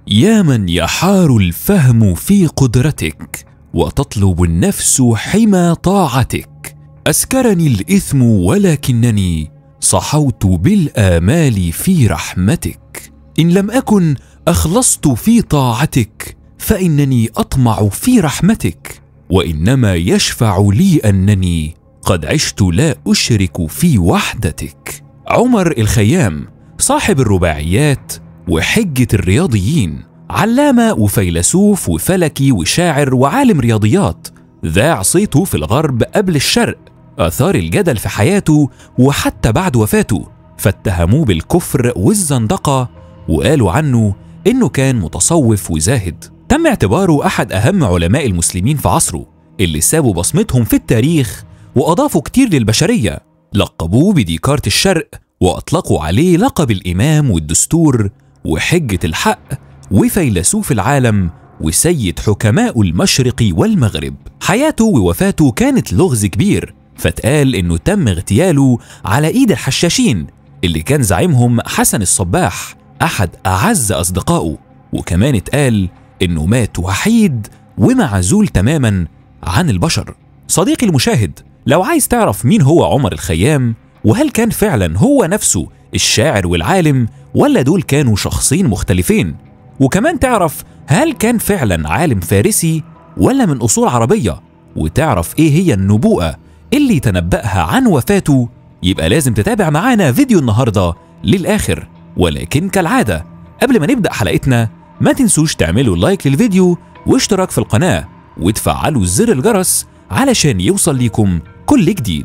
يا من يحار الفهم في قدرتك وتطلب النفس حمى طاعتك اسكرني الاثم ولكنني صحوت بالامال في رحمتك ان لم اكن اخلصت في طاعتك فانني اطمع في رحمتك وانما يشفع لي انني قد عشت لا اشرك في وحدتك عمر الخيام صاحب الرباعيات وحجه الرياضيين علامه وفيلسوف وفلكي وشاعر وعالم رياضيات ذاع صيته في الغرب قبل الشرق اثار الجدل في حياته وحتى بعد وفاته فاتهموه بالكفر والزندقه وقالوا عنه انه كان متصوف وزاهد تم اعتباره احد اهم علماء المسلمين في عصره اللي سابوا بصمتهم في التاريخ واضافوا كتير للبشريه لقبوه بديكارت الشرق واطلقوا عليه لقب الامام والدستور وحجه الحق وفيلسوف العالم وسيد حكماء المشرق والمغرب حياته ووفاته كانت لغز كبير فاتقال انه تم اغتياله على ايد الحشاشين اللي كان زعيمهم حسن الصباح احد اعز اصدقائه وكمان اتقال انه مات وحيد ومعزول تماما عن البشر صديقي المشاهد لو عايز تعرف مين هو عمر الخيام وهل كان فعلا هو نفسه الشاعر والعالم ولا دول كانوا شخصين مختلفين وكمان تعرف هل كان فعلا عالم فارسي ولا من اصول عربيه وتعرف ايه هي النبوءه اللي تنبأها عن وفاته يبقى لازم تتابع معانا فيديو النهارده للاخر ولكن كالعاده قبل ما نبدا حلقتنا ما تنسوش تعملوا لايك للفيديو واشتراك في القناه وتفعلوا زر الجرس علشان يوصل ليكم كل جديد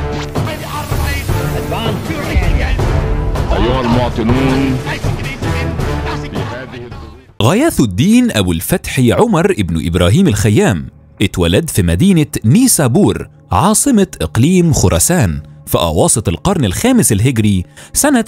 أيها المواطنون في هذه غياث الدين أبو الفتح عمر ابن إبراهيم الخيام اتولد في مدينة نيسابور عاصمة إقليم خراسان في أواسط القرن الخامس الهجري سنة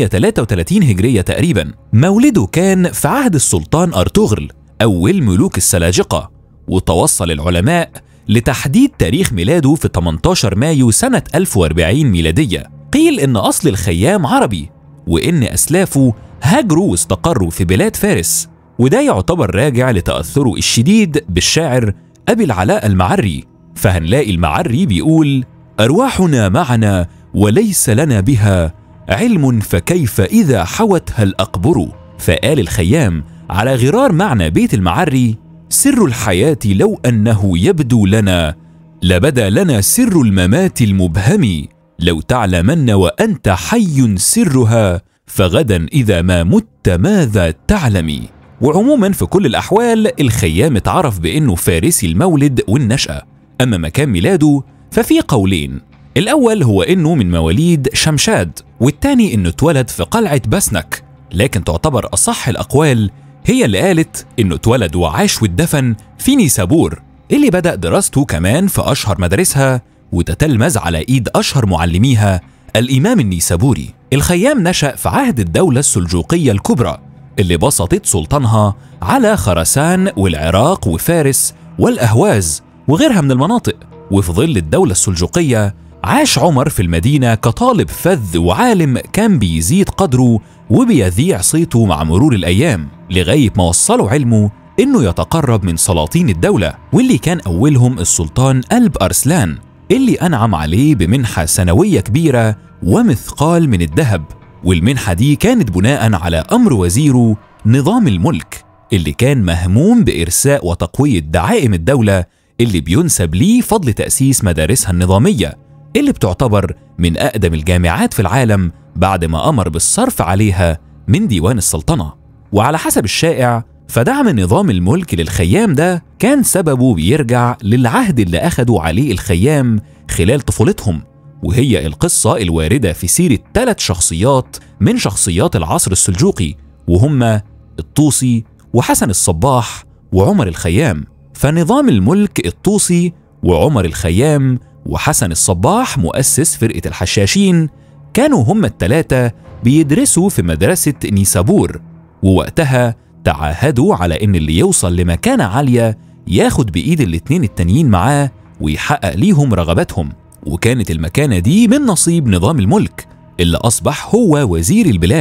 433 هجرية تقريبا مولده كان في عهد السلطان أرطغرل أول ملوك السلاجقة وتوصل العلماء لتحديد تاريخ ميلاده في 18 مايو سنة 1040 ميلادية قيل إن أصل الخيام عربي وإن أسلافه هاجروا واستقروا في بلاد فارس وده يعتبر راجع لتأثره الشديد بالشاعر أبي العلاء المعري فهنلاقي المعري بيقول أرواحنا معنا وليس لنا بها علم فكيف إذا حوتها الأقبر فقال الخيام على غرار معنى بيت المعري سر الحياة لو أنه يبدو لنا لبدا لنا سر الممات المبهم لو تعلمن وأنت حي سرها فغدا إذا ما مت ماذا تعلمي وعموما في كل الأحوال الخيام اتعرف بأنه فارسي المولد والنشأة أما مكان ميلاده ففي قولين الأول هو إنه من مواليد شمشاد والتاني إنه اتولد في قلعة بسنك لكن تعتبر أصح الأقوال هي اللي قالت إنه اتولد وعاش واتدفن في نيسابور اللي بدأ دراسته كمان في أشهر مدارسها وتتلمذ على إيد أشهر معلميها الإمام النيسابوري الخيام نشأ في عهد الدولة السلجوقية الكبرى اللي بسطت سلطانها على خراسان والعراق وفارس والأهواز وغيرها من المناطق وفي ظل الدولة السلجوقية عاش عمر في المدينة كطالب فذ وعالم كان بيزيد قدره وبيذيع صيته مع مرور الأيام لغاية ما وصله علمه إنه يتقرب من سلاطين الدولة واللي كان أولهم السلطان ألب أرسلان اللي أنعم عليه بمنحة سنوية كبيرة ومثقال من الذهب والمنحة دي كانت بناء على أمر وزيره نظام الملك اللي كان مهموم بإرساء وتقوية دعائم الدولة اللي بينسب ليه فضل تأسيس مدارسها النظامية اللي بتعتبر من أقدم الجامعات في العالم بعد ما أمر بالصرف عليها من ديوان السلطنة وعلى حسب الشائع فدعم نظام الملك للخيام ده كان سببه بيرجع للعهد اللي أخدوا عليه الخيام خلال طفولتهم وهي القصة الواردة في سيرة ثلاث شخصيات من شخصيات العصر السلجوقي وهما الطوسي وحسن الصباح وعمر الخيام فنظام الملك الطوسي وعمر الخيام وحسن الصباح مؤسس فرقة الحشاشين كانوا هما التلاتة بيدرسوا في مدرسة نيسابور ووقتها تعاهدوا على إن اللي يوصل لمكانة عالية ياخد بإيد الاتنين التانيين معاه ويحقق ليهم رغباتهم وكانت المكانة دي من نصيب نظام الملك اللي أصبح هو وزير البلاد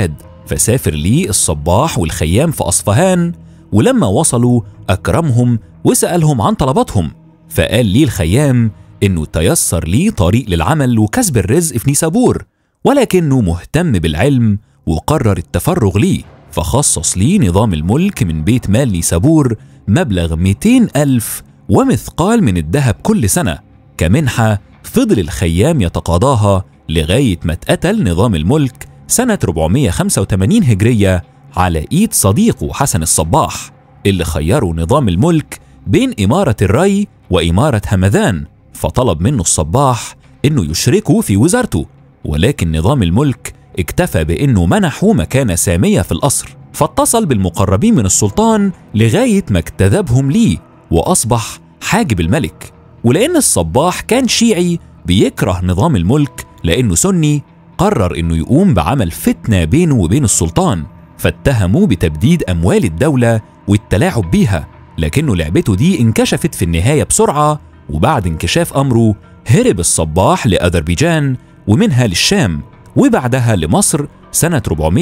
فسافر ليه الصباح والخيام في أصفهان ولما وصلوا أكرمهم وسألهم عن طلباتهم فقال ليه الخيام إنه تيسر ليه طريق للعمل وكسب الرزق في نيسابور ولكنه مهتم بالعلم وقرر التفرغ ليه فخصص ليه نظام الملك من بيت مال نيسابور مبلغ 200 ألف ومثقال من الذهب كل سنة كمنحة فضل الخيام يتقاضاها لغاية ما اتقتل نظام الملك سنة 485 هجرية على إيد صديقه حسن الصباح اللي خيروا نظام الملك بين إمارة الري وإمارة همذان فطلب منه الصباح إنه يشركه في وزارته ولكن نظام الملك اكتفى بإنه منحه مكانة سامية في القصر فاتصل بالمقربين من السلطان لغاية ما اجتذبهم ليه وأصبح حاجب الملك ولأن الصباح كان شيعي بيكره نظام الملك لأنه سني قرر إنه يقوم بعمل فتنة بينه وبين السلطان فاتهموا بتبديد أموال الدولة والتلاعب بيها لكنه لعبته دي انكشفت في النهاية بسرعة وبعد انكشاف أمره هرب الصباح لأذربيجان ومنها للشام وبعدها لمصر سنة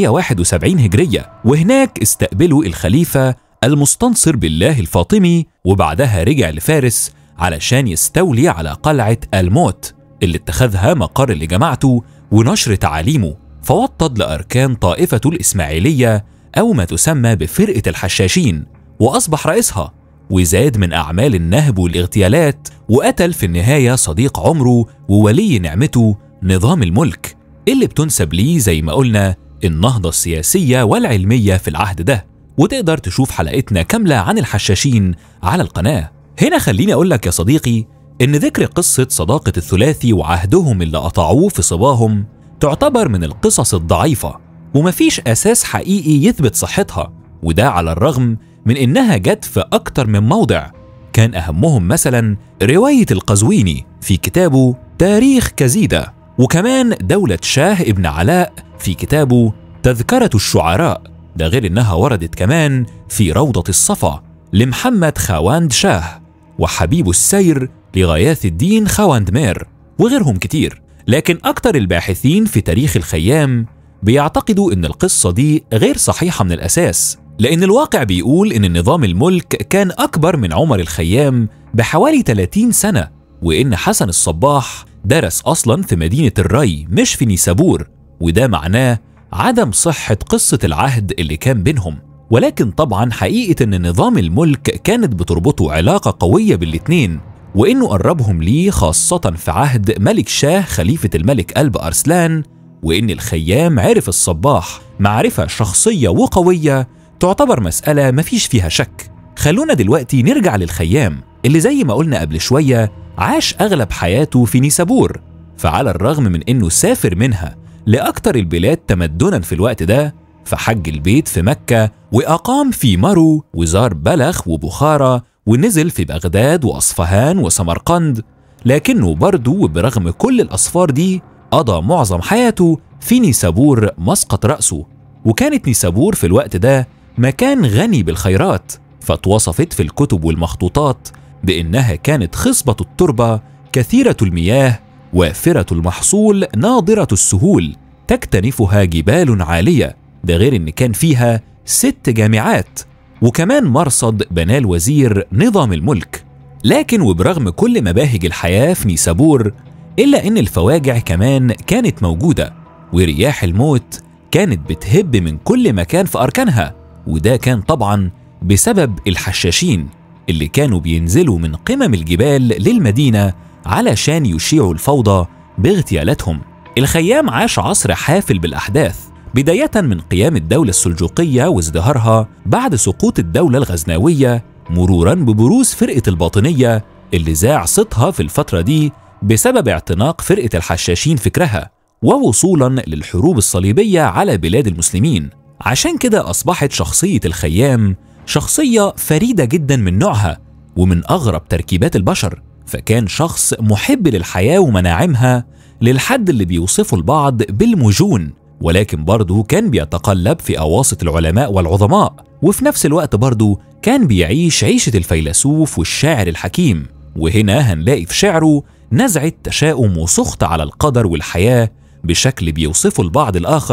471 هجرية وهناك استقبلوا الخليفة المستنصر بالله الفاطمي وبعدها رجع لفارس علشان يستولي على قلعة الموت اللي اتخذها مقر لجماعته ونشر تعاليمه فوطد لأركان طائفة الإسماعيلية أو ما تسمى بفرقة الحشاشين وأصبح رئيسها وزاد من أعمال النهب والاغتيالات وقتل في النهاية صديق عمره وولي نعمته نظام الملك اللي بتنسب ليه زي ما قلنا النهضة السياسية والعلمية في العهد ده وتقدر تشوف حلقتنا كاملة عن الحشاشين على القناة هنا خليني أقول لك يا صديقي إن ذكر قصة صداقة الثلاثي وعهدهم اللي قطعوه في صباهم تعتبر من القصص الضعيفة ومفيش أساس حقيقي يثبت صحتها وده على الرغم من إنها جت في أكتر من موضع كان أهمهم مثلا رواية القزويني في كتابه تاريخ كزيدة وكمان دولة شاه ابن علاء في كتابه تذكرة الشعراء ده غير إنها وردت كمان في روضة الصفا لمحمد خواند شاه وحبيب السير لغياث الدين خواندمير وغيرهم كتير لكن أكتر الباحثين في تاريخ الخيام بيعتقدوا إن القصة دي غير صحيحة من الأساس لأن الواقع بيقول إن نظام الملك كان أكبر من عمر الخيام بحوالي 30 سنة وإن حسن الصباح درس أصلا في مدينة الري مش في نيسابور وده معناه عدم صحة قصة العهد اللي كان بينهم ولكن طبعا حقيقة إن نظام الملك كانت بتربطه علاقة قوية بالاتنين وإنه قربهم ليه خاصة في عهد ملك شاه خليفة الملك قلب أرسلان وإن الخيام عرف الصباح معرفة شخصية وقوية تعتبر مسألة مفيش فيها شك خلونا دلوقتي نرجع للخيام اللي زي ما قلنا قبل شوية عاش أغلب حياته في نيسابور فعلى الرغم من إنه سافر منها لأكتر البلاد تمدنا في الوقت ده فحج البيت في مكة وأقام في مرو وزار بلخ وبخارى ونزل في بغداد وأصفهان وسمرقند لكنه برضه وبرغم كل الأسفار دي قضى معظم حياته في نيسابور مسقط رأسه وكانت نيسابور في الوقت ده مكان غني بالخيرات فاتوصفت في الكتب والمخطوطات بإنها كانت خصبة التربة كثيرة المياه وافرة المحصول ناضرة السهول تكتنفها جبال عالية ده غير إن كان فيها ست جامعات وكمان مرصد بناه الوزير نظام الملك لكن وبرغم كل مباهج الحياة في نيسابور إلا إن الفواجع كمان كانت موجودة ورياح الموت كانت بتهب من كل مكان في أركانها وده كان طبعا بسبب الحشاشين اللي كانوا بينزلوا من قمم الجبال للمدينة علشان يشيعوا الفوضى باغتيالاتهم الخيام عاش عصر حافل بالأحداث بداية من قيام الدولة السلجوقية وازدهارها بعد سقوط الدولة الغزناوية مرورا ببروز فرقة الباطنية اللي ذاع صيتها في الفترة دي بسبب اعتناق فرقة الحشاشين فكرها ووصولا للحروب الصليبية على بلاد المسلمين عشان كده أصبحت شخصية الخيام شخصية فريدة جدا من نوعها ومن أغرب تركيبات البشر فكان شخص محب للحياة ومناعمها للحد اللي بيوصفه البعض بالمجون ولكن برضه كان بيتقلب في أواسط العلماء والعظماء وفي نفس الوقت برضه كان بيعيش عيشة الفيلسوف والشاعر الحكيم وهنا هنلاقي في شعره نزعة تشاؤم وسخط على القدر والحياة بشكل بيوصفه البعض الآخر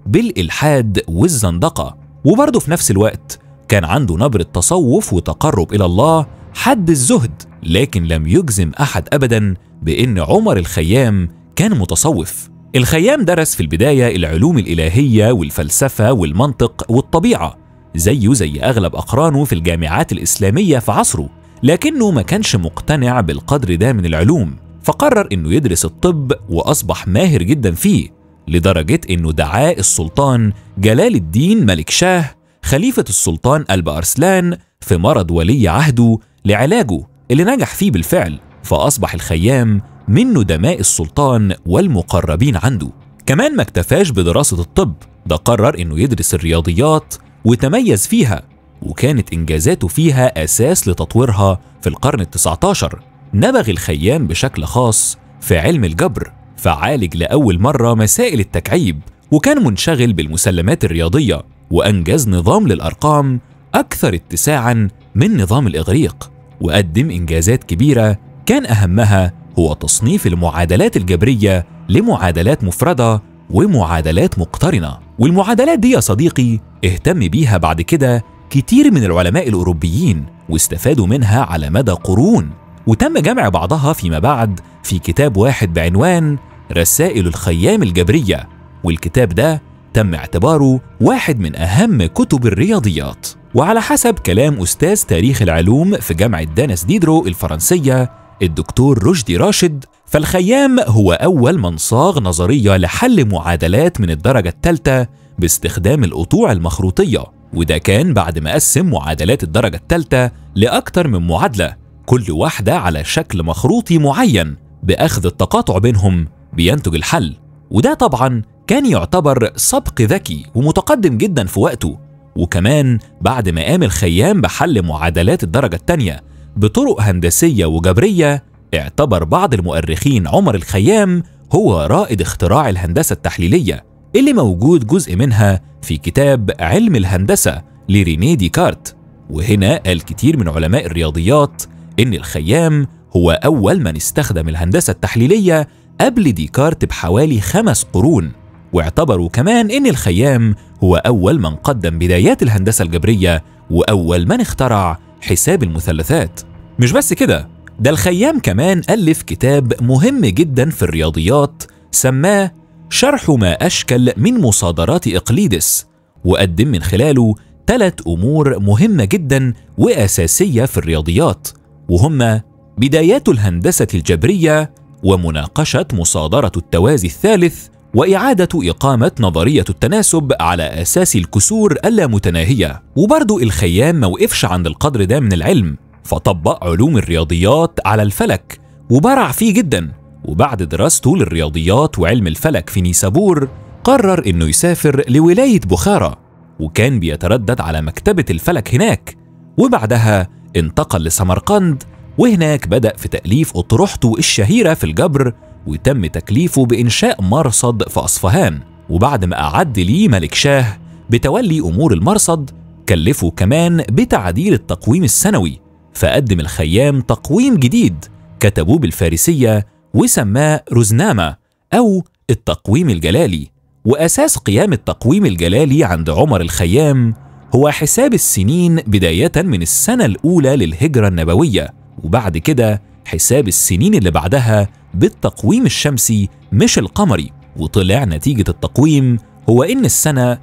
بالإلحاد والزندقة وبرضه في نفس الوقت كان عنده نبرة تصوف وتقرب إلى الله حد الزهد لكن لم يجزم أحد أبدا بأن عمر الخيام كان متصوف الخيام درس في البداية العلوم الإلهية والفلسفة والمنطق والطبيعة زيه زي أغلب أقرانه في الجامعات الإسلامية في عصره لكنه ما كانش مقتنع بالقدر ده من العلوم فقرر انه يدرس الطب واصبح ماهر جدا فيه لدرجه انه دعاه السلطان جلال الدين ملك شاه خليفه السلطان قلب ارسلان في مرض ولي عهده لعلاجه اللي نجح فيه بالفعل فاصبح الخيام من ندماء السلطان والمقربين عنده كمان ما اكتفاش بدراسه الطب ده قرر انه يدرس الرياضيات وتميز فيها وكانت إنجازاته فيها أساس لتطويرها في القرن التسعة عشر نبغ الخيام بشكل خاص في علم الجبر فعالج لأول مرة مسائل التكعيب وكان منشغل بالمسلمات الرياضية وأنجز نظام للأرقام أكثر اتساعا من نظام الإغريق وقدم إنجازات كبيرة كان أهمها هو تصنيف المعادلات الجبرية لمعادلات مفردة ومعادلات مقترنة والمعادلات دي يا صديقي اهتم بيها بعد كده كتير من العلماء الأوروبيين واستفادوا منها على مدى قرون وتم جمع بعضها فيما بعد في كتاب واحد بعنوان رسائل الخيام الجبرية والكتاب ده تم اعتباره واحد من أهم كتب الرياضيات وعلى حسب كلام أستاذ تاريخ العلوم في جامعة دانس ديدرو الفرنسية الدكتور رشدي راشد فالخيام هو أول من صاغ نظرية لحل معادلات من الدرجة الثالثة باستخدام القطوع المخروطية وده كان بعد ما قسم معادلات الدرجة الثالثة لأكتر من معادلة كل واحدة على شكل مخروطي معين بأخذ التقاطع بينهم بينتج الحل وده طبعا كان يعتبر سبق ذكي ومتقدم جدا في وقته وكمان بعد ما قام الخيام بحل معادلات الدرجة الثانية بطرق هندسية وجبرية اعتبر بعض المؤرخين عمر الخيام هو رائد اختراع الهندسة التحليلية اللي موجود جزء منها في كتاب علم الهندسة لريني ديكارت وهنا قال كتير من علماء الرياضيات إن الخيام هو أول من استخدم الهندسة التحليلية قبل ديكارت بحوالي خمس قرون واعتبروا كمان إن الخيام هو أول من قدم بدايات الهندسة الجبرية وأول من اخترع حساب المثلثات مش بس كده ده الخيام كمان ألف كتاب مهم جدا في الرياضيات سماه شرح ما أشكل من مصادرات إقليدس وقدم من خلاله ثلاث أمور مهمة جدا وأساسية في الرياضيات وهما بدايات الهندسة الجبرية ومناقشة مصادرة التوازي الثالث وإعادة إقامة نظرية التناسب على أساس الكسور اللامتناهية وبرضو الخيام موقفش عند القدر ده من العلم فطبق علوم الرياضيات على الفلك وبرع فيه جدا وبعد دراسته للرياضيات وعلم الفلك في نيسابور قرر انه يسافر لولاية بخارى وكان بيتردد على مكتبة الفلك هناك وبعدها انتقل لسمرقند وهناك بدأ في تأليف أطروحته الشهيرة في الجبر وتم تكليفه بإنشاء مرصد في أصفهان وبعد ما أعد ليه ملك شاه بتولي أمور المرصد كلفه كمان بتعديل التقويم السنوي فقدم الخيام تقويم جديد كتبوه بالفارسية وسماه رزنامة أو التقويم الجلالي وأساس قيام التقويم الجلالي عند عمر الخيام هو حساب السنين بداية من السنة الأولى للهجرة النبوية وبعد كده حساب السنين اللي بعدها بالتقويم الشمسي مش القمري وطلع نتيجة التقويم هو إن السنة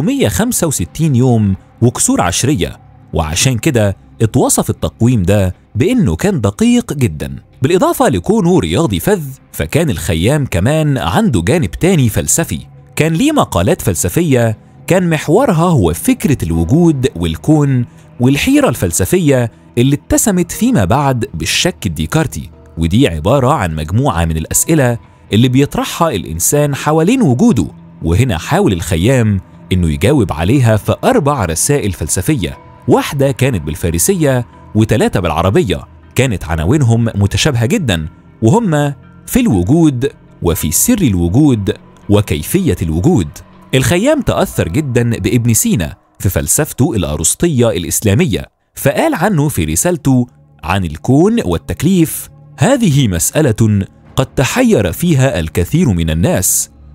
365 يوم وكسور عشرية وعشان كده اتوصف التقويم ده بإنه كان دقيق جدا بالإضافة لكونه رياضي فذ فكان الخيام كمان عنده جانب تاني فلسفي كان ليه مقالات فلسفية كان محورها هو فكرة الوجود والكون والحيرة الفلسفية اللي اتسمت فيما بعد بالشك الديكارتي ودي عبارة عن مجموعة من الأسئلة اللي بيطرحها الإنسان حوالين وجوده وهنا حاول الخيام إنه يجاوب عليها في أربع رسائل فلسفية واحدة كانت بالفارسية وثلاثة بالعربية كانت عناوينهم متشابهة جدا وهم في الوجود وفي سر الوجود وكيفية الوجود الخيام تأثر جدا بابن سينا في فلسفته الأرسطية الإسلامية فقال عنه في رسالته عن الكون والتكليف هذه مسألة قد تحير فيها الكثير من الناس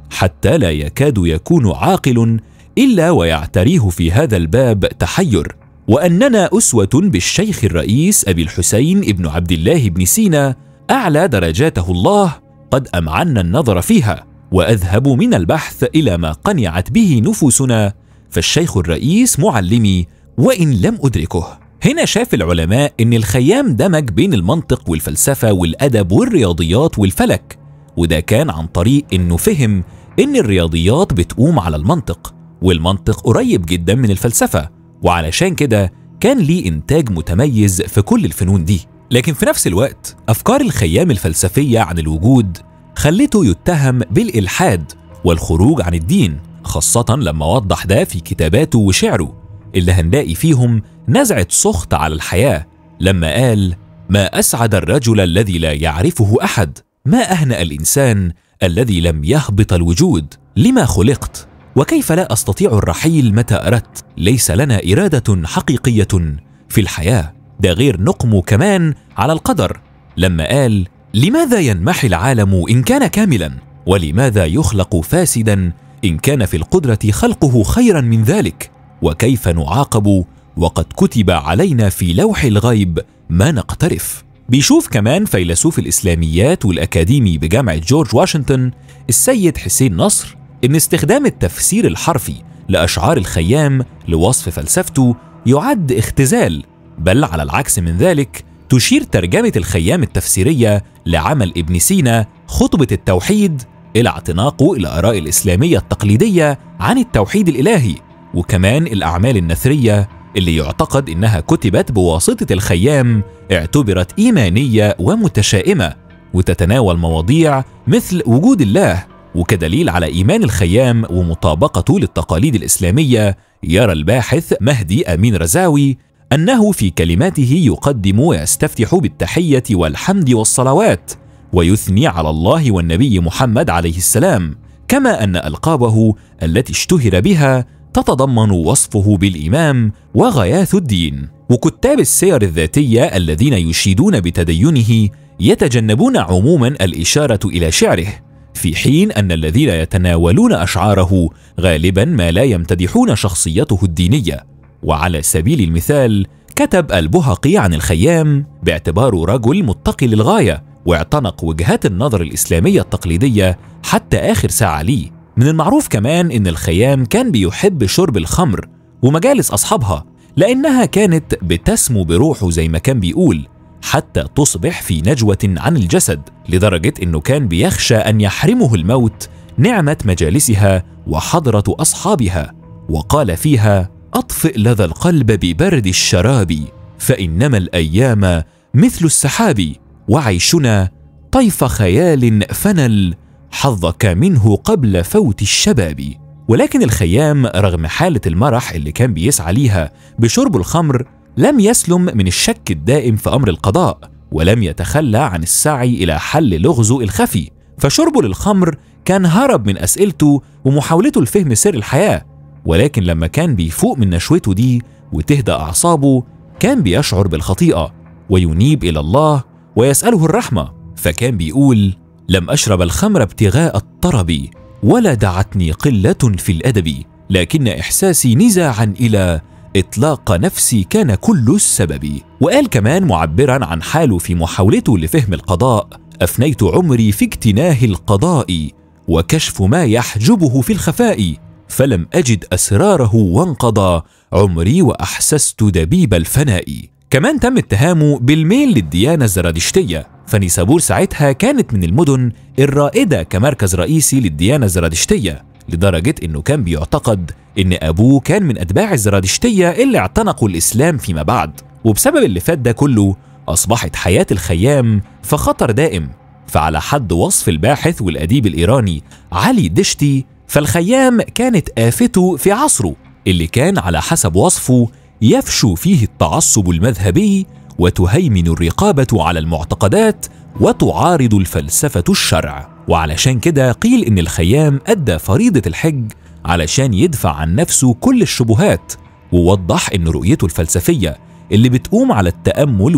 حتى لا يكاد يكون عاقل الا ويعتريه في هذا الباب تحير واننا اسوه بالشيخ الرئيس ابي الحسين ابن عبد الله بن سينا اعلى درجاته الله قد امعنا النظر فيها واذهب من البحث الى ما قنعت به نفوسنا فالشيخ الرئيس معلمي وان لم ادركه هنا شاف العلماء ان الخيام دمج بين المنطق والفلسفه والادب والرياضيات والفلك وده كان عن طريق انه فهم ان الرياضيات بتقوم على المنطق والمنطق قريب جدا من الفلسفه وعلشان كده كان ليه انتاج متميز في كل الفنون دي لكن في نفس الوقت افكار الخيام الفلسفيه عن الوجود خلته يتهم بالالحاد والخروج عن الدين خاصه لما وضح ده في كتاباته وشعره اللي هنلاقي فيهم نزعه سخط على الحياه لما قال ما اسعد الرجل الذي لا يعرفه احد ما اهنا الانسان الذي لم يهبط الوجود لما خلقت وكيف لا استطيع الرحيل متى اردت ليس لنا اراده حقيقيه في الحياه ده غير نقمه كمان على القدر لما قال لماذا ينمحي العالم ان كان كاملا ولماذا يخلق فاسدا ان كان في القدره خلقه خيرا من ذلك وكيف نعاقب وقد كتب علينا في لوح الغيب ما نقترف بيشوف كمان فيلسوف الاسلاميات والاكاديمي بجامعه جورج واشنطن السيد حسين نصر ان استخدام التفسير الحرفي لاشعار الخيام لوصف فلسفته يعد اختزال بل على العكس من ذلك تشير ترجمه الخيام التفسيريه لعمل ابن سينا خطبه التوحيد الى اعتناقه الاراء الاسلاميه التقليديه عن التوحيد الالهي وكمان الاعمال النثريه اللي يعتقد انها كتبت بواسطه الخيام اعتبرت ايمانيه ومتشائمه وتتناول مواضيع مثل وجود الله وكدليل على ايمان الخيام ومطابقته للتقاليد الاسلاميه يرى الباحث مهدي امين رزاوي انه في كلماته يقدم ويستفتح بالتحيه والحمد والصلوات ويثني على الله والنبي محمد عليه السلام كما ان القابه التي اشتهر بها تتضمن وصفه بالامام وغياث الدين وكتاب السير الذاتيه الذين يشيدون بتدينه يتجنبون عموما الاشاره الى شعره في حين ان الذين يتناولون اشعاره غالبا ما لا يمتدحون شخصيته الدينيه وعلى سبيل المثال كتب البهقي عن الخيام باعتباره رجل متقي للغايه واعتنق وجهات النظر الاسلاميه التقليديه حتى اخر ساعه ليه من المعروف كمان ان الخيام كان بيحب شرب الخمر ومجالس اصحابها لانها كانت بتسمو بروحه زي ما كان بيقول حتى تصبح في نجوه عن الجسد لدرجه انه كان بيخشى ان يحرمه الموت نعمه مجالسها وحضره اصحابها وقال فيها اطفئ لذا القلب ببرد الشراب فانما الايام مثل السحاب وعيشنا طيف خيال فنل حظك منه قبل فوت الشباب ولكن الخيام رغم حالة المرح اللي كان بيسعى ليها بشرب الخمر لم يسلم من الشك الدائم في أمر القضاء ولم يتخلى عن السعي إلى حل لغزه الخفي فشربه للخمر كان هرب من أسئلته ومحاولته لفهم سر الحياة ولكن لما كان بيفوق من نشوته دي وتهدى أعصابه كان بيشعر بالخطيئة وينيب إلى الله ويسأله الرحمة فكان بيقول لم اشرب الخمر ابتغاء الطرب ولا دعتني قله في الادب لكن احساسي نزاعا الى اطلاق نفسي كان كل السبب وقال كمان معبرا عن حاله في محاولته لفهم القضاء افنيت عمري في اكتناه القضاء وكشف ما يحجبه في الخفاء فلم اجد اسراره وانقضى عمري واحسست دبيب الفناء كمان تم اتهامه بالميل للديانه الزرادشتيه فنيسابور ساعتها كانت من المدن الرائدة كمركز رئيسي للديانة الزرادشتية لدرجة انه كان بيعتقد ان ابوه كان من اتباع الزرادشتية اللي اعتنقوا الاسلام فيما بعد وبسبب اللي فات ده كله اصبحت حياة الخيام في خطر دائم فعلى حد وصف الباحث والاديب الايراني علي دشتي فالخيام كانت آفته في عصره اللي كان على حسب وصفه يفشو فيه التعصب المذهبي وتهيمن الرقابه على المعتقدات وتعارض الفلسفه الشرع وعلشان كده قيل ان الخيام ادى فريضه الحج علشان يدفع عن نفسه كل الشبهات ووضح ان رؤيته الفلسفيه اللي بتقوم على التامل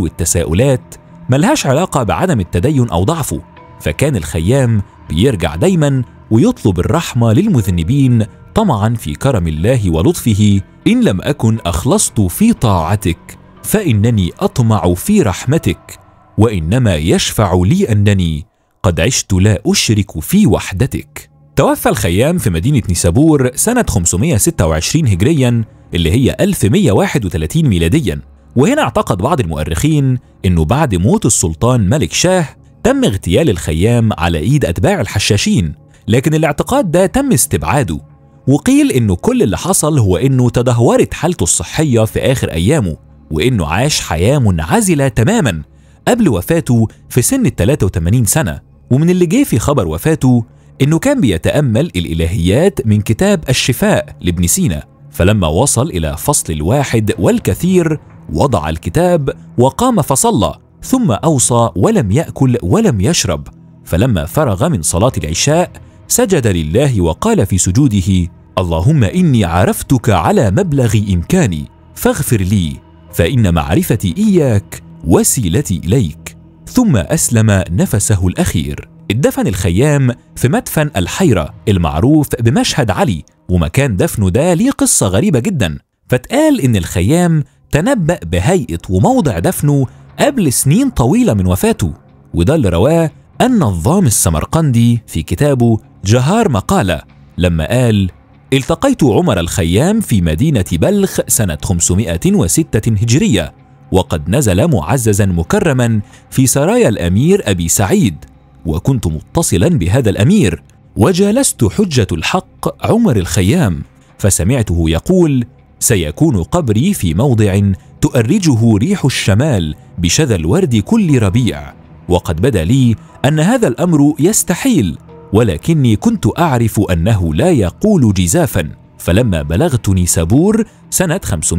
والتساؤلات ملهاش علاقه بعدم التدين او ضعفه فكان الخيام بيرجع دايما ويطلب الرحمة للمذنبين طمعا في كرم الله ولطفه إن لم أكن أخلصت في طاعتك فإنني أطمع في رحمتك وإنما يشفع لي أنني قد عشت لا أشرك في وحدتك توفى الخيام في مدينة نيسابور سنة 526 هجريا اللي هي 1131 ميلاديا وهنا اعتقد بعض المؤرخين انه بعد موت السلطان ملك شاه تم اغتيال الخيام على ايد اتباع الحشاشين لكن الاعتقاد ده تم استبعاده وقيل انه كل اللي حصل هو انه تدهورت حالته الصحيه في اخر ايامه وانه عاش حياه منعزله تماما قبل وفاته في سن ال 83 سنه ومن اللي جه في خبر وفاته انه كان بيتامل الالهيات من كتاب الشفاء لابن سينا فلما وصل الى فصل الواحد والكثير وضع الكتاب وقام فصلى ثم اوصى ولم ياكل ولم يشرب فلما فرغ من صلاه العشاء سجد لله وقال في سجوده اللهم اني عرفتك على مبلغ امكاني فاغفر لي فان معرفتي اياك وسيلتي اليك ثم اسلم نفسه الاخير اتدفن الخيام في مدفن الحيرة المعروف بمشهد علي ومكان دفنه ده ليه قصة غريبة جدا فاتقال إن الخيام تنبأ بهيئة وموضع دفنه قبل سنين طويلة من وفاته وده اللي رواه النظام السمرقندي في كتابه جهار مقالة لما قال التقيت عمر الخيام في مدينة بلخ سنة 506 هجرية وقد نزل معززا مكرما في سرايا الأمير أبي سعيد وكنت متصلا بهذا الامير وجالست حجه الحق عمر الخيام فسمعته يقول سيكون قبري في موضع تؤرجه ريح الشمال بشذا الورد كل ربيع وقد بدا لي ان هذا الامر يستحيل ولكني كنت اعرف انه لا يقول جزافا فلما بلغت نيسابور سنه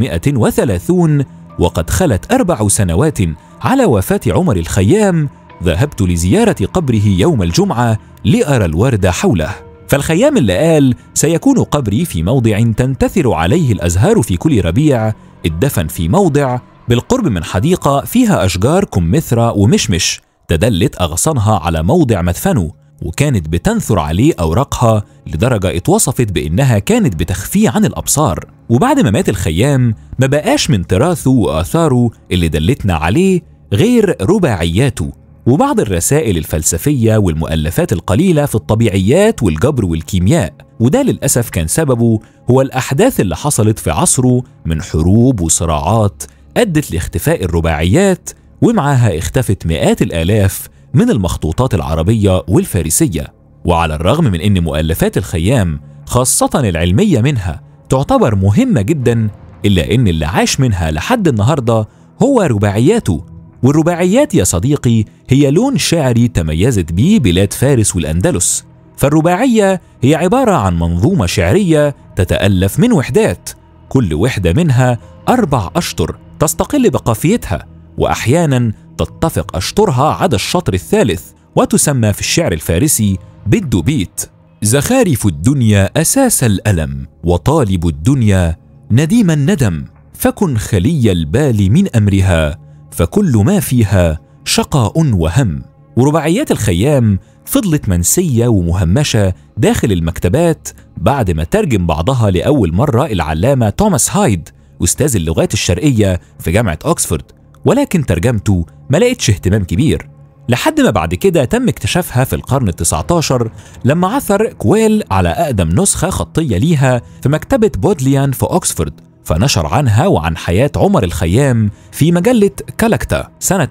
530 وقد خلت اربع سنوات على وفاه عمر الخيام ذهبت لزيارة قبره يوم الجمعة لأرى الورد حوله فالخيام اللي قال سيكون قبري في موضع تنتثر عليه الأزهار في كل ربيع اتدفن في موضع بالقرب من حديقة فيها أشجار كمثرى ومشمش تدلت أغصانها على موضع مدفنه وكانت بتنثر عليه أوراقها لدرجة اتوصفت بإنها كانت بتخفيه عن الأبصار وبعد ما مات الخيام ما بقاش من تراثه وآثاره اللي دلتنا عليه غير رباعياته وبعض الرسائل الفلسفية والمؤلفات القليلة في الطبيعيات والجبر والكيمياء وده للأسف كان سببه هو الأحداث اللي حصلت في عصره من حروب وصراعات أدت لاختفاء الرباعيات ومعها اختفت مئات الآلاف من المخطوطات العربية والفارسية وعلى الرغم من أن مؤلفات الخيام خاصة العلمية منها تعتبر مهمة جدا إلا أن اللي عاش منها لحد النهاردة هو رباعياته والرباعيات يا صديقي هي لون شعري تميزت به بلاد فارس والأندلس فالرباعية هي عبارة عن منظومة شعرية تتألف من وحدات كل وحدة منها أربع أشطر تستقل بقافيتها وأحيانا تتفق أشطرها عدا الشطر الثالث وتسمى في الشعر الفارسي بالدوبيت زخارف الدنيا أساس الألم وطالب الدنيا نديم الندم فكن خلي البال من أمرها فكل ما فيها شقاء وهم ورباعيات الخيام فضلت منسية ومهمشة داخل المكتبات بعد ما ترجم بعضها لأول مرة العلامة توماس هايد أستاذ اللغات الشرقية في جامعة أكسفورد ولكن ترجمته ما لقيتش اهتمام كبير لحد ما بعد كده تم اكتشافها في القرن ال19 لما عثر كويل على أقدم نسخة خطية ليها في مكتبة بودليان في أكسفورد فنشر عنها وعن حياة عمر الخيام في مجلة كالكتا سنة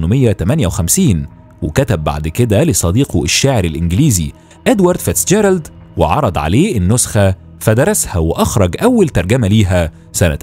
1858 وكتب بعد كده لصديقه الشاعر الإنجليزي إدوارد فيتسجيرالد وعرض عليه النسخة فدرسها وأخرج أول ترجمة ليها سنة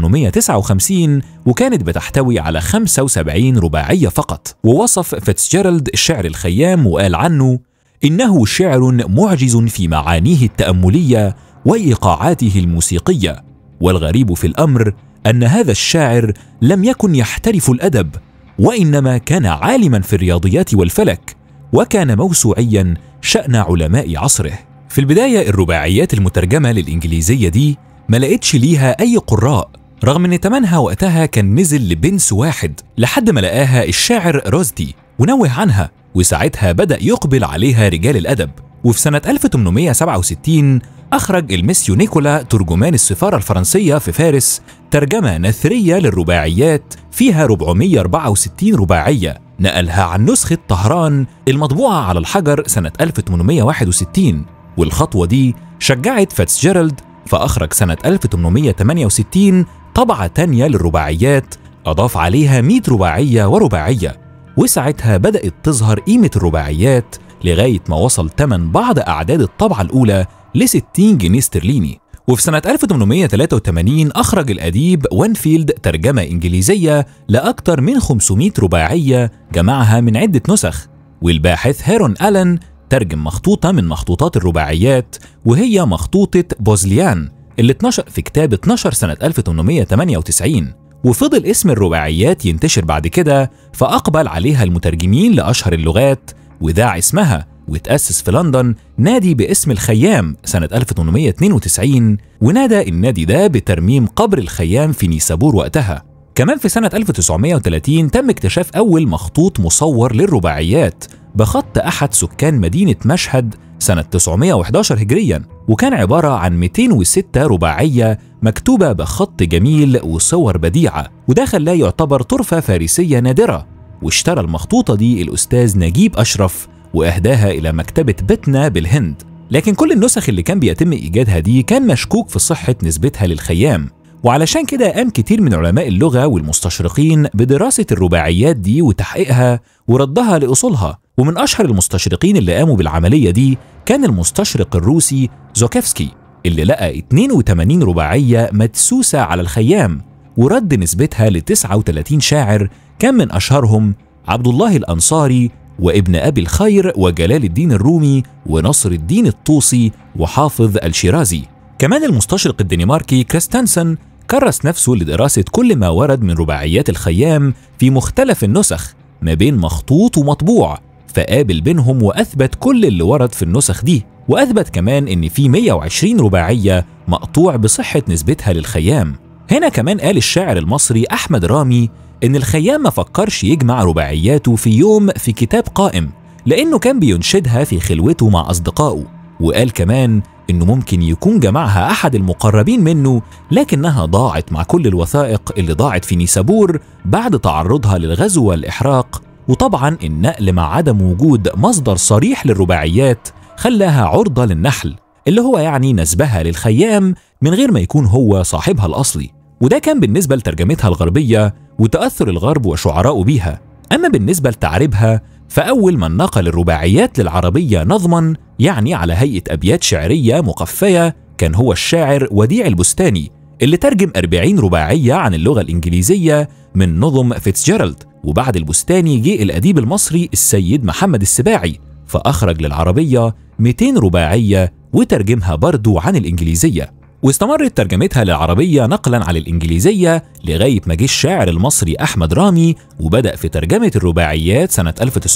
1859 وكانت بتحتوي على 75 رباعية فقط ووصف فيتسجيرالد الشعر الخيام وقال عنه إنه شعر معجز في معانيه التأملية وإيقاعاته الموسيقية والغريب في الامر ان هذا الشاعر لم يكن يحترف الادب وانما كان عالما في الرياضيات والفلك وكان موسوعيا شان علماء عصره في البدايه الرباعيات المترجمه للانجليزيه دي ما لقيتش ليها اي قراء رغم ان تمنها وقتها كان نزل لبنس واحد لحد ما لقاها الشاعر روزدي ونوه عنها وساعتها بدا يقبل عليها رجال الادب وفي سنة 1867 أخرج المسيو نيكولا ترجمان السفارة الفرنسية في فارس ترجمة نثرية للرباعيات فيها 464 رباعية نقلها عن نسخة طهران المطبوعة على الحجر سنة 1861 والخطوة دي شجعت فاتسجيرالد فأخرج سنة 1868 طبعة تانية للرباعيات أضاف عليها 100 رباعية ورباعية وساعتها بدأت تظهر قيمة الرباعيات لغاية ما وصل تمن بعض أعداد الطبعة الأولى ل 60 جنيه استرليني وفي سنة 1883 أخرج الأديب وينفيلد ترجمة إنجليزية لأكثر من 500 رباعية جمعها من عدة نسخ والباحث هيرون ألن ترجم مخطوطة من مخطوطات الرباعيات وهي مخطوطة بوزليان اللي اتنشر في كتاب 12 سنة 1898 وفضل اسم الرباعيات ينتشر بعد كده فأقبل عليها المترجمين لأشهر اللغات وذاع اسمها وتأسس في لندن نادي باسم الخيام سنة 1892 ونادى النادي ده بترميم قبر الخيام في نيسابور وقتها كمان في سنة 1930 تم اكتشاف أول مخطوط مصور للرباعيات بخط أحد سكان مدينة مشهد سنة 911 هجريا وكان عبارة عن 206 رباعية مكتوبة بخط جميل وصور بديعة وده خلاه يعتبر طرفة فارسية نادرة واشترى المخطوطة دي الأستاذ نجيب أشرف وأهداها إلى مكتبة بتنا بالهند لكن كل النسخ اللي كان بيتم إيجادها دي كان مشكوك في صحة نسبتها للخيام وعلشان كده قام كتير من علماء اللغة والمستشرقين بدراسة الرباعيات دي وتحقيقها وردها لأصولها ومن أشهر المستشرقين اللي قاموا بالعملية دي كان المستشرق الروسي زوكيفسكي اللي لقى 82 رباعية مدسوسة على الخيام ورد نسبتها ل 39 شاعر كان من أشهرهم عبد الله الأنصاري وابن أبي الخير وجلال الدين الرومي ونصر الدين الطوسي وحافظ الشيرازي كمان المستشرق الدنماركي كريستنسن كرس نفسه لدراسة كل ما ورد من رباعيات الخيام في مختلف النسخ ما بين مخطوط ومطبوع فقابل بينهم وأثبت كل اللي ورد في النسخ دي وأثبت كمان إن في 120 رباعية مقطوع بصحة نسبتها للخيام هنا كمان قال الشاعر المصري أحمد رامي إن الخيام ما فكرش يجمع رباعياته في يوم في كتاب قائم لأنه كان بينشدها في خلوته مع أصدقائه وقال كمان إنه ممكن يكون جمعها أحد المقربين منه لكنها ضاعت مع كل الوثائق اللي ضاعت في نيسابور بعد تعرضها للغزو والإحراق وطبعا النقل مع عدم وجود مصدر صريح للرباعيات خلاها عرضة للنحل اللي هو يعني نسبها للخيام من غير ما يكون هو صاحبها الأصلي وده كان بالنسبة لترجمتها الغربية وتأثر الغرب وشعراءه بيها أما بالنسبة لتعريبها فأول من نقل الرباعيات للعربية نظما يعني على هيئة أبيات شعرية مقفية كان هو الشاعر وديع البستاني اللي ترجم 40 رباعية عن اللغة الإنجليزية من نظم فيتسجيرالد وبعد البستاني جه الأديب المصري السيد محمد السباعي فأخرج للعربية 200 رباعية وترجمها برضو عن الإنجليزية واستمرت ترجمتها للعربية نقلا عن الإنجليزية لغاية ما جه الشاعر المصري أحمد رامي وبدأ في ترجمة الرباعيات سنة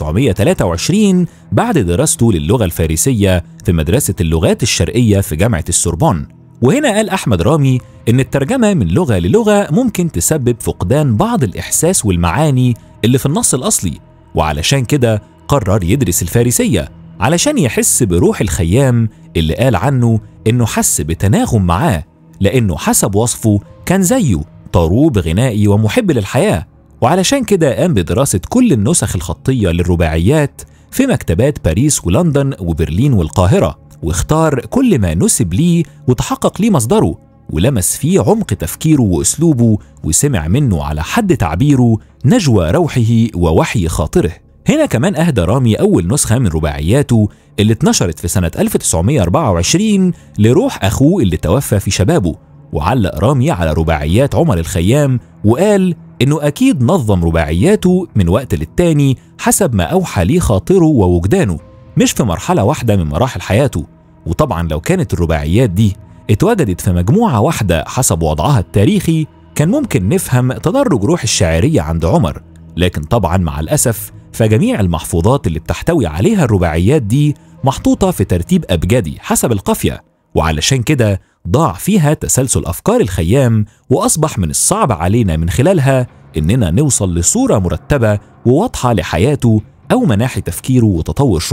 1923 بعد دراسته للغة الفارسية في مدرسة اللغات الشرقية في جامعة السوربون وهنا قال أحمد رامي إن الترجمة من لغة للغة ممكن تسبب فقدان بعض الإحساس والمعاني اللي في النص الأصلي وعلشان كده قرر يدرس الفارسية علشان يحس بروح الخيام اللي قال عنه إنه حس بتناغم معاه لأنه حسب وصفه كان زيه طروب غنائي ومحب للحياة وعلشان كده قام بدراسة كل النسخ الخطية للرباعيات في مكتبات باريس ولندن وبرلين والقاهرة واختار كل ما نسب ليه وتحقق ليه مصدره ولمس فيه عمق تفكيره وأسلوبه وسمع منه على حد تعبيره نجوى روحه ووحي خاطره هنا كمان أهدى رامي أول نسخة من رباعياته اللي اتنشرت في سنة 1924 لروح أخوه اللي توفى في شبابه وعلق رامي على رباعيات عمر الخيام وقال إنه أكيد نظم رباعياته من وقت للتاني حسب ما أوحى ليه خاطره ووجدانه مش في مرحلة واحدة من مراحل حياته وطبعا لو كانت الرباعيات دي اتوجدت في مجموعة واحدة حسب وضعها التاريخي كان ممكن نفهم تدرج روح الشاعرية عند عمر لكن طبعا مع الأسف فجميع المحفوظات اللي بتحتوي عليها الرباعيات دي محطوطة في ترتيب أبجدي حسب القافية وعلشان كده ضاع فيها تسلسل أفكار الخيام وأصبح من الصعب علينا من خلالها إننا نوصل لصورة مرتبة وواضحة لحياته أو مناحي تفكيره وتطور شعوره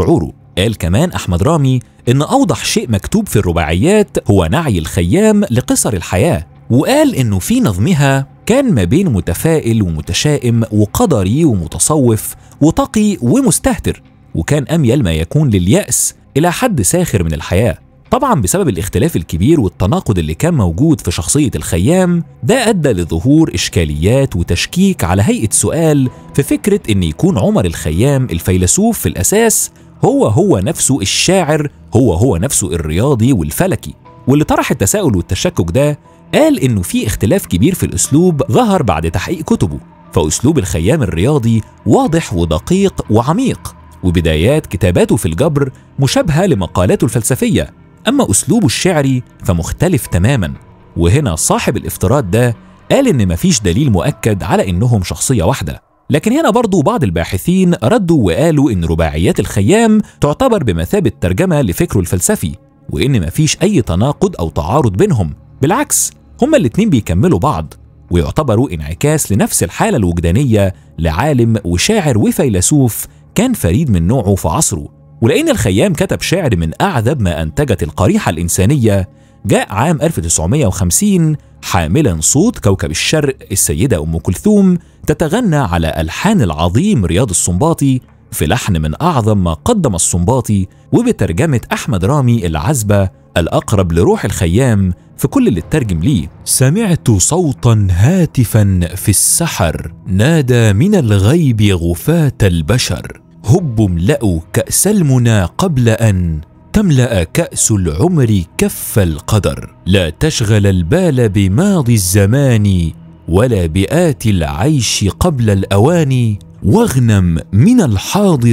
قال كمان أحمد رامي إن أوضح شيء مكتوب في الرباعيات هو نعي الخيام لقصر الحياة وقال إنه في نظمها كان ما بين متفائل ومتشائم وقدري ومتصوف وتقي ومستهتر وكان أميل ما يكون لليأس إلى حد ساخر من الحياة طبعا بسبب الاختلاف الكبير والتناقض اللي كان موجود في شخصية الخيام ده أدى لظهور إشكاليات وتشكيك على هيئة سؤال في فكرة إن يكون عمر الخيام الفيلسوف في الأساس هو هو نفسه الشاعر هو هو نفسه الرياضي والفلكي واللي طرح التساؤل والتشكك ده قال إنه في اختلاف كبير في الأسلوب ظهر بعد تحقيق كتبه فأسلوب الخيام الرياضي واضح ودقيق وعميق وبدايات كتاباته في الجبر مشابهة لمقالاته الفلسفية أما أسلوبه الشعري فمختلف تماما وهنا صاحب الافتراض ده قال إن مفيش دليل مؤكد على إنهم شخصية واحدة لكن هنا برضو بعض الباحثين ردوا وقالوا إن رباعيات الخيام تعتبر بمثابة ترجمة لفكره الفلسفي وإن مفيش أي تناقض أو تعارض بينهم بالعكس هما الاتنين بيكملوا بعض ويعتبروا انعكاس لنفس الحالة الوجدانية لعالم وشاعر وفيلسوف كان فريد من نوعه في عصره ولأن الخيام كتب شعر من أعذب ما أنتجت القريحة الإنسانية جاء عام 1950 حاملا صوت كوكب الشرق السيدة أم كلثوم تتغنى على ألحان العظيم رياض السنباطي في لحن من أعظم ما قدم السنباطي وبترجمة أحمد رامي العذبة الأقرب لروح الخيام في كل اللي اترجم ليه سمعت صوتا هاتفا في السحر نادى من الغيب غفاة البشر هب املأوا كأس المنى قبل أن تملأ كأس العمر كف القدر لا تشغل البال بماضي الزمان ولا بآت العيش قبل الأوان واغنم من الحاضر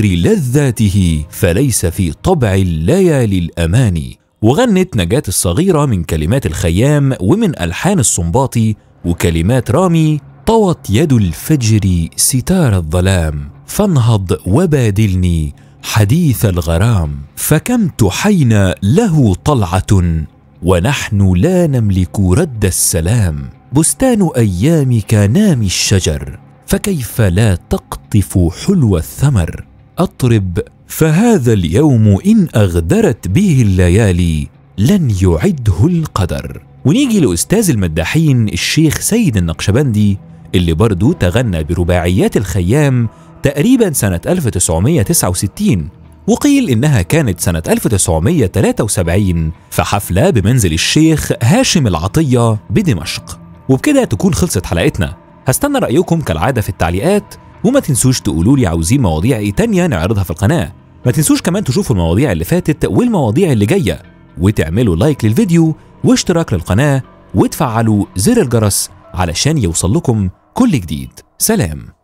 لذاته فليس في طبع الليالي الأماني وغنت نجاة الصغيرة من كلمات الخيام ومن ألحان الصنباطي وكلمات رامي طوت يد الفجر ستار الظلام فانهض وبادلني حديث الغرام فكم تحينا له طلعة ونحن لا نملك رد السلام بستان أيامك نام الشجر فكيف لا تقطف حلو الثمر أطرب فهذا اليوم إن أغدرت به الليالي لن يعده القدر ونيجي لأستاذ المداحين الشيخ سيد النقشبندي اللي برضو تغنى برباعيات الخيام تقريبا سنة 1969 وقيل إنها كانت سنة 1973 في حفلة بمنزل الشيخ هاشم العطية بدمشق وبكده تكون خلصت حلقتنا هستنى رأيكم كالعادة في التعليقات وما تنسوش تقولوا لي عاوزين مواضيع ايه تانية نعرضها في القناة ما تنسوش كمان تشوفوا المواضيع اللي فاتت والمواضيع اللي جاية وتعملوا لايك للفيديو واشتراك للقناة وتفعلوا زر الجرس علشان يوصل لكم كل جديد سلام